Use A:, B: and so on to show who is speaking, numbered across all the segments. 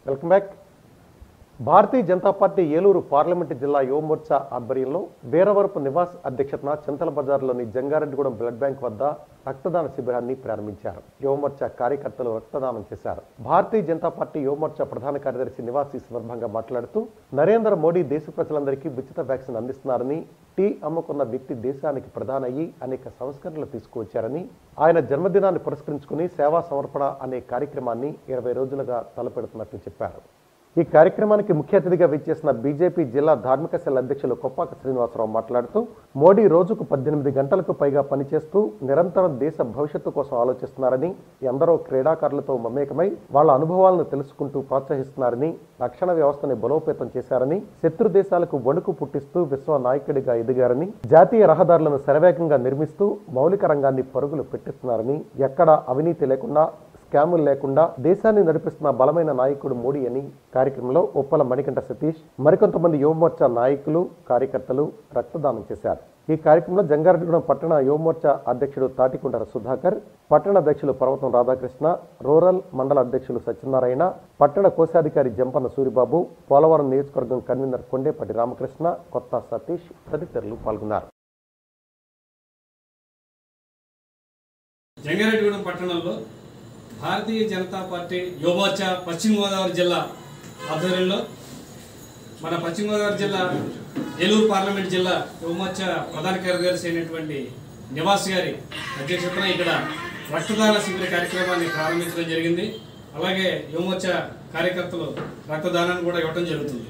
A: welcome back Bharatiya Janata party Eluru parliament జిల్లా యువమోర్చా ఆధ్వర్యంలో వీరవరపు నివాస్ అధ్యక్షతన చింతల బజార్లోని జంగారెడ్డిగూడెం బ్లడ్ బ్యాంక్ వద్ద రక్తదాన శిబిరాన్ని ప్రారంభించారు యువమోర్చా కార్యకర్తలు రక్తదానం చేశారు భారతీయ జనతా పార్టీ యువమోర్చా ప్రధాన కార్యదర్శి నివాస్ ఈ సందర్భంగా మాట్లాడుతూ నరేంద్ర మోడీ దేశ ప్రజలందరికీ ఉచిత వ్యాక్సిన్ అందిస్తున్నారని టీ అమ్ముకున్న వ్యక్తి దేశానికి ప్రధాని అయ్యి అనేక సంస్కరణలు తీసుకువచ్చారని ఆయన జన్మదినాన్ని పురస్కరించుకుని సేవా సమర్పణ అనే కార్యక్రమాన్ని ఇరవై రోజులుగా తలపెడుతున్నట్లు చెప్పారు ఈ కార్యక్రమానికి ముఖ్య అతిథిగా విచ్చేసిన బీజేపీ జిల్లా ధార్మిక సెల్ అధ్యక్షులు కొప్పాక శ్రీనివాసరావు మాట్లాడుతూ మోడీ రోజుకు పద్దెనిమిది గంటలకు పైగా పనిచేస్తూ నిరంతరం దేశ భవిష్యత్తు కోసం ఆలోచిస్తున్నారని ఎందరో క్రీడాకారులతో మమేకమై వాళ్ళ అనుభవాలను తెలుసుకుంటూ ప్రోత్సహిస్తున్నారని రక్షణ వ్యవస్థని బలోపేతం చేశారని శత్రు దేశాలకు వణుకు పుట్టిస్తూ విశ్వ నాయకుడిగా ఎదిగారని జాతీయ రహదారులను శరవేగంగా నిర్మిస్తూ మౌలిక రంగాన్ని పరుగులు పెట్టిస్తున్నారని ఎక్కడా అవినీతి లేకుండా స్కాములు లేకుండా దేశాన్ని నడిపిస్తున్న బలమైన నాయకుడు మోడీ అని కార్యక్రమంలో ఉప్పల మణికంఠ సతీష్ మరికొంతమంది యువమోర్చా నాయకులు కార్యకర్తలు రక్తదానం చేశారు ఈ కార్యక్రమంలో జంగారెడ్డిగూడెం పట్టణ యువమోర్చా అధ్యక్షుడు తాటికొండర సుధాకర్ పట్టణ అధ్యక్షులు పర్వతం రాధాకృష్ణ రూరల్ మండల అధ్యక్షులు సత్యనారాయణ పట్టణ కోశాధికారి జంపన్న సూరిబాబు పోలవరం నియోజకవర్గం కన్వీనర్ కొండేపటి రామకృష్ణ కొత్త సతీష్ తదితరులు పాల్గొన్నారు
B: జంగారెడ్డిగూడెం పట్టణంలో భారతీయ జనతా పార్టీ యువమోర్చా పశ్చిమ గోదావరి జిల్లా ఆధ్వర్యంలో మన పశ్చిమ గోదావరి జిల్లా ఏలూరు పార్లమెంట్ జిల్లా యువమోర్చా ప్రధాన కార్యదర్శి అయినటువంటి నివాస్ గారి అధ్యక్షతన ఇక్కడ రక్తదాన శిబిర కార్యక్రమాన్ని ప్రారంభించడం జరిగింది అలాగే యువమోర్చా కార్యకర్తలు రక్తదానాన్ని కూడా ఇవ్వడం జరుగుతుంది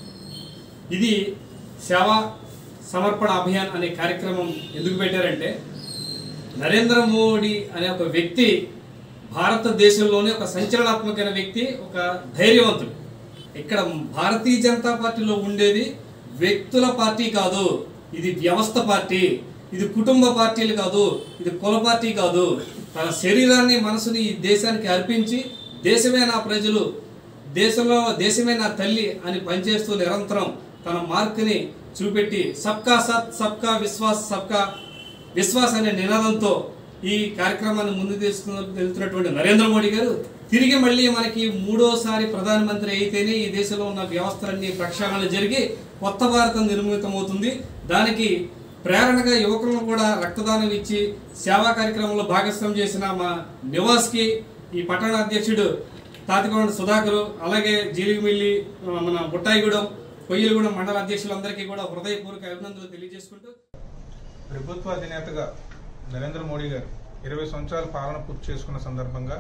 B: ఇది సేవా సమర్పణ అభియాన్ అనే కార్యక్రమం ఎందుకు పెట్టారంటే నరేంద్ర మోడీ అనే ఒక వ్యక్తి భారతదేశంలోనే ఒక సంచలనాత్మకమైన వ్యక్తి ఒక ధైర్యవంతుడు ఇక్కడ భారతీయ జనతా పార్టీలో ఉండేది వ్యక్తుల పార్టీ కాదు ఇది వ్యవస్థ పార్టీ ఇది కుటుంబ పార్టీలు కాదు ఇది కుల పార్టీ కాదు తన శరీరాన్ని మనసుని ఈ దేశానికి అర్పించి దేశమే నా ప్రజలు దేశంలో దేశమే నా తల్లి అని పనిచేస్తూ నిరంతరం తన మార్కుని చూపెట్టి సబ్కా సత్ సబ్కా విశ్వాస్ సబ్కా విశ్వాస్ అనే నినాదంతో ఈ కార్యక్రమాన్ని ముందు తీసుకు వెళ్తున్నటువంటి నరేంద్ర మోడీ గారు తిరిగి మళ్ళీ మనకి మూడోసారి ప్రధానమంత్రి అయితేనే ఈ దేశంలో ఉన్న వ్యవస్థలన్నీ ప్రక్షాళన జరిగి కొత్త భారతం నిర్మితమవుతుంది దానికి ప్రేరణగా యువకులను కూడా రక్తదానం ఇచ్చి సేవా కార్యక్రమంలో భాగస్వామ్యం చేసిన మా నివాస్కి ఈ పట్టణ అధ్యక్షుడు తాతికొండ సుధాకరు అలాగే జీలిమిల్లి ఆ, మన బుట్టాయిగూడెం కొయ్యలగూడెం మండల అధ్యక్షులందరికీ కూడా హృదయపూర్వక అభినందనలు తెలియజేసుకుంటూ
C: ప్రభుత్వ అధినేతగా నరేంద్ర మోడీ గారు ఇరవై సంవత్సరాల పాలన పూర్తి చేసుకున్న సందర్భంగా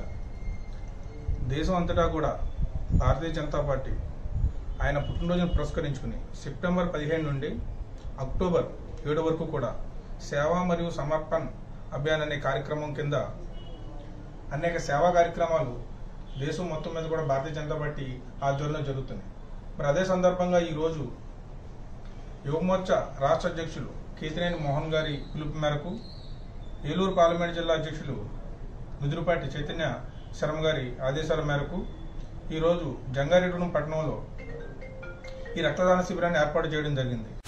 C: దేశం అంతటా కూడా భారతీయ జనతా పార్టీ ఆయన పుట్టినరోజును పురస్కరించుకుని సెప్టెంబర్ పదిహేను నుండి అక్టోబర్ ఏడు వరకు కూడా సేవ మరియు సమర్పణ్ అభియాన్ అనే కార్యక్రమం కింద అనేక సేవా కార్యక్రమాలు దేశం మొత్తం మీద కూడా భారతీయ జనతా పార్టీ ఆధ్వర్యంలో జరుగుతున్నాయి మరి అదే సందర్భంగా ఈరోజు యువమోర్చా రాష్ట్ర అధ్యక్షులు కేతినేని మోహన్ గారి పిలుపు మేరకు ఏలూరు పార్లమెంట్ జిల్లా అధ్యక్షులు ముదురుపాటి చైతన్య శర్మ గారి ఆదేశాల మేరకు ఈరోజు జంగారెడ్డిగూడెం పట్టణంలో ఈ రక్తదాన శిబిరాన్ని ఏర్పాటు చేయడం జరిగింది